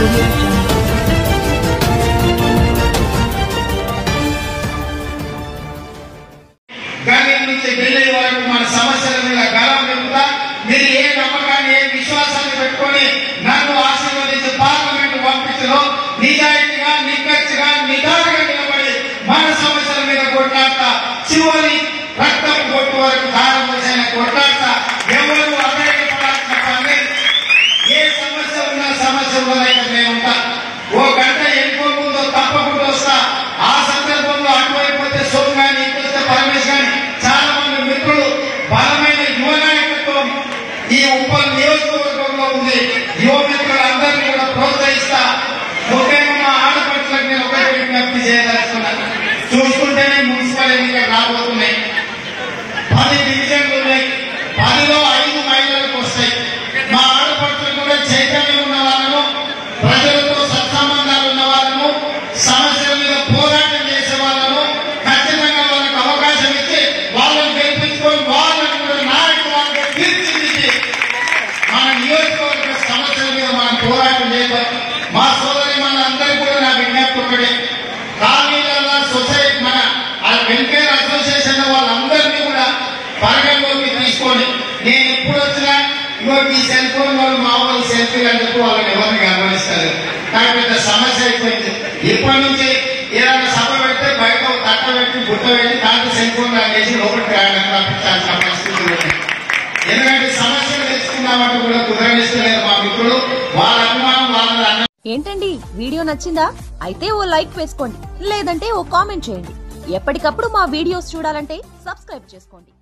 audio jungle. గల్లీల నుంచి ఢిల్లీ వరకు మన సమస్యల మీద గలం పెరుగుతా మీరు ఏ నమ్మకాన్ని ఏ విశ్వాసాన్ని పెట్టుకొని నన్ను ఆశీర్వదించి పార్లమెంట్ పంపించడం నిజాయితీగా నిక్కచ్చిగా నిదానంగా నిలబడి మన సమస్యల మీద కొట్లాడత చివరి రక్తం కొట్టు వరకు దారం పోసిన కొట్లాడత ఎవరు అధైర్యపడాల్సిన పని లేదు. ఏ సమస్య ఉన్నా సమస్య ఉన్నదైతే నేను ఉంటా ఓ గంట ఎక్కువ ముందు తప్పకుండా వస్తా ఆ సందర్భంలో అటువైపు వస్తే సోమ్ గాని ఇటు వస్తే పరమేశ్ గాని చాలా మంది మిత్రులు బలమైన యువ నాయకత్వం ఈ ఉప్పల్ నియోజకవర్గంలో ఉంది యువ మిత్రులందరినీ కూడా ప్రోత్సహిస్తా ముఖ్యంగా మా ఆడపడుచులకు నేను ఒకటే విజ్ఞప్తి చేయదలుచుకున్నాను చూసుకుంటేనే మున్సిపల్ ఎన్నికలు రాబోతున్నాయి పది డివిజన్లు ఉన్నాయి పదిలో ఐదు మహిళలకు వస్తాయి మా ఆడపడుచులు కూడా చైతన్యం ఉన్న వాళ్ళను ప్రజలతో సత్సంబంధాలు ఉన్న వాళ్ళను సమస్యల మీద పోరాటం చేసే వాళ్ళను ఖచ్చితంగా వాళ్ళకి అవకాశం ఇచ్చి వాళ్ళని గెలిపించుకొని వాళ్ళని కూడా నాయకులుగా తీర్చిదిద్ది మన నియోజకవర్గ సమస్యల మీద మనం పోరాటం చేద్దాం మా సోదరి మన అందరికీ కూడా నా విజ్ఞప్తి ఒకటే కాలనీలలో సొసైటీ మన ఆ వెల్ఫేర్ అసోసియేషన్ వాళ్ళందరినీ కూడా పరిగణలోకి తీసుకొని నేను ఎప్పుడు వచ్చినా ఇగో ఈ సెల్ ఫోన్ వాళ్ళు మా వాళ్ళు సెల్ఫీలు అని చెప్పి వాళ్ళని ఎవరిని గమనిస్తారు కానీ పెద్ద సమస్య అయిపోయింది ఇప్పటి నుంచి ఏదైనా సభ పెడితే బయట ఒక తట్ట పెట్టి బుట్ట పెట్టి దాంట్లో సెల్ ఫోన్ లాగేసి లోపలికి రాయడానికి పంపించాల్సిన పరిస్థితులు ఉన్నాయి ఎందుకంటే సమస్యలు తెచ్చుకుందామంటే కూడా కుదరనిస్తలేదు మా మిత్రులు వాళ్ళ అభిమానం వాళ్ళ అన్న ఏంటండి వీడియో నచ్చిందా అయితే ఓ లైక్ వేసుకోండి లేదంటే ఓ కామెంట్ చేయండి ఎప్పటికప్పుడు మా వీడియోస్ చూడాలంటే సబ్స్క్రైబ్ చేసుకోండి